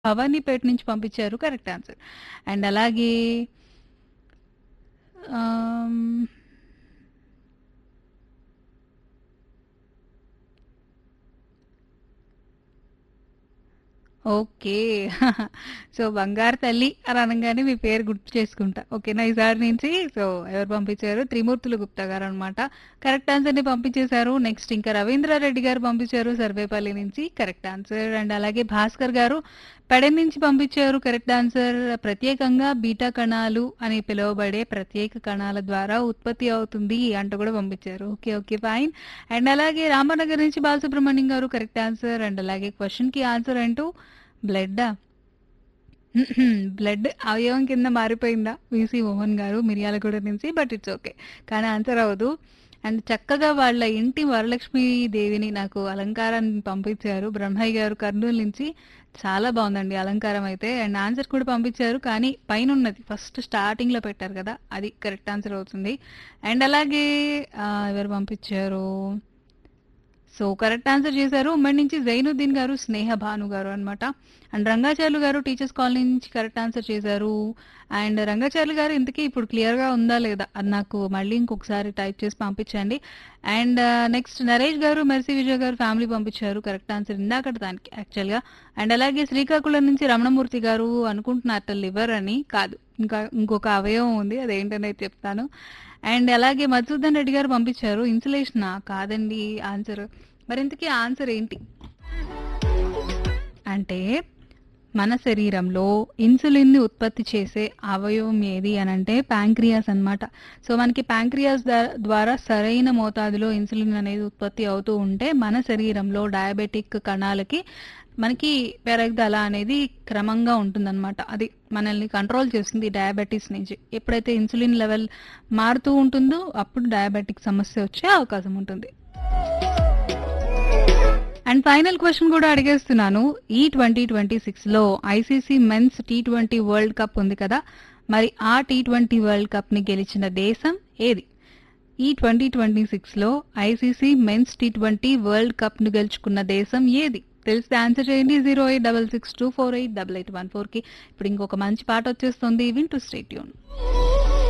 భవానీపేట నుంచి పంపించారు. Correct answer. And అలాగే ఆహ్ ఓకే. సో, బంగారు తల్లి అని అనంగానే మీ పేరు గుర్తు చేసుకుంటా. ఓకేనా? ఈసారి నుంచి సో, ఎవరు పంపించారు? త్రిమూర్తులు గుప్తా గారనమాట. కరెక్ట్ ఆన్సర్‌ని పంపించేశారు. నెక్స్ట్ ఇంకా రవీంద్రారెడ్డి గారు పంపించారు సర్వేపల్లి నుంచి. Correct answer. అండ్ అలాగే భాస్కర్ గారు పెడెం నుంచి పంపించారు. Correct answer. ప్రత్యేకంగా బీటా కణాలు అని పిలువబడే ప్రత్యేక కణాల ద్వారా ఉత్పత్తి అవుతుంది అంటూ కూడా పంపించారు. ఓకే. ఓకే. ఫైన్. అండ్ అలాగే రామనగర్ నుంచి బాలసుబ్రహ్మణ్యం గారు కరెక్ట్ ఆన్సర్. అండ్ అలాగే క్వెషన్‌కి ఆన్సర్ అంటూ బ్లడ్డా? బ్లడ్ అవయవం కింద మారిపోయిందా? వీసీ మోహన్ గారు మిర్యాలగూడ నుంచి. But it's okay. కానీ ఆన్సర్ అవ్వదు. అండ్ చక్కగా వాళ్ళ ఇంటి వరలక్ష్మి దేవిని నాకు అలంకారాన్ని పంపించారు. బ్రహ్మయ్య గారు కర్నూలు నుంచి. చాలా బావుందండి అలంకారం అయితే. అండ్ ఆన్సర్ కూడా పంపించారు. కానీ పైనున్నది ఫస్ట్ స్టార్టింగ్‌లో పెట్టారు కదా! అది కరెక్ట్ ఆన్సర్ అవుతుంది. అండ్ అలాగే ఆహ్, ఎవరు పంపించారు? సో, కరెక్ట్ ఆన్సర్ చేశారు. ఉమ్మడి నుంచి జైనుద్దీన్ గారు, స్నేహ భాను గారు అనమాట. And Rangacharyulu garu teachers colony నుంచి కరెక్ట్ ఆన్సర్ చేశారు. అండ్ రంగాచార్యులు గారు ఇంతకీ ఇప్పుడు క్లియర్‌గా ఉందా లేదా? అది నాకు మళ్ళీ ఇంకొకసారి టైప్ చేసి పంపించండి. అండ్ నెక్స్ట్ నరేష్ గారు, మెర్సీ విజయ్ గారు ఫ్యామిలీ పంపించారు. కరెక్ట్ ఆన్సర్ ఇందాకటి దానికి యాక్చువల్‌గా. అండ్ అలాగే శ్రీకాకుళం నుంచి రమణమూర్తి గారు అనుకుంటున్నారట లివర్ అని. కాదు. ఇంకా ఇంకొక అవయవం ఉంది. అదేంటనేది చెప్తాను. అండ్ అలాగే మధుసూదన్ రెడ్డి గారు పంపించారు. ఇన్సులేషనా? కాదండి ఆన్సర్. మరి ఇంతకీ ఆన్సర్ ఏంటి? అంటే మన శరీరంలో ఇన్సులిన్‌ని ఉత్పత్తి చేసే అవయవం ఏది అనంటే ప్యాంక్రియాస్ అనమాట. సో, మనకి ప్యాంక్రియాస్ ద ద్వారా సరైన మోతాదులో ఇన్సులిన్ అనేది ఉత్పత్తి అవుతూ ఉంటే మన శరీరంలో డయాబెటిక్ కణాలకి మనకి పెరుగుదల అనేది క్రమంగా ఉంటుందనమాట. అది మనల్ని కంట్రోల్ చేస్తుంది డయాబెటిస్ నుంచి. ఎప్పుడైతే ఇన్సులిన్ లెవెల్ మారుతూ ఉంటుందో అప్పుడు డయాబెటిక్ సమస్య వచ్చే అవకాశం ఉంటుంది. అండ్ ఫైనల్ క్వెషన్ కూడా అడిగేస్తున్నాను. ఈ 2026లో ఐసీసీ మెన్స్ టీ20 వరల్డ్ కప్ ఉంది కదా! మరి ఆ టీ20 వరల్డ్ కప్‌ని గెలిచిన దేశం ఏది? ఈ 2026లో ఐసీసీ మెన్స్ టీ20 వరల్డ్ కప్‌ను గెలుచుకున్న దేశం ఏది? తెలిస్తే ఆన్సర్ చేయండి. 08662488814కి. ఇప్పుడు ఇంకొక మంచి పాట వచ్చేస్తుంది. వింటూ స్టే ట్యూన్.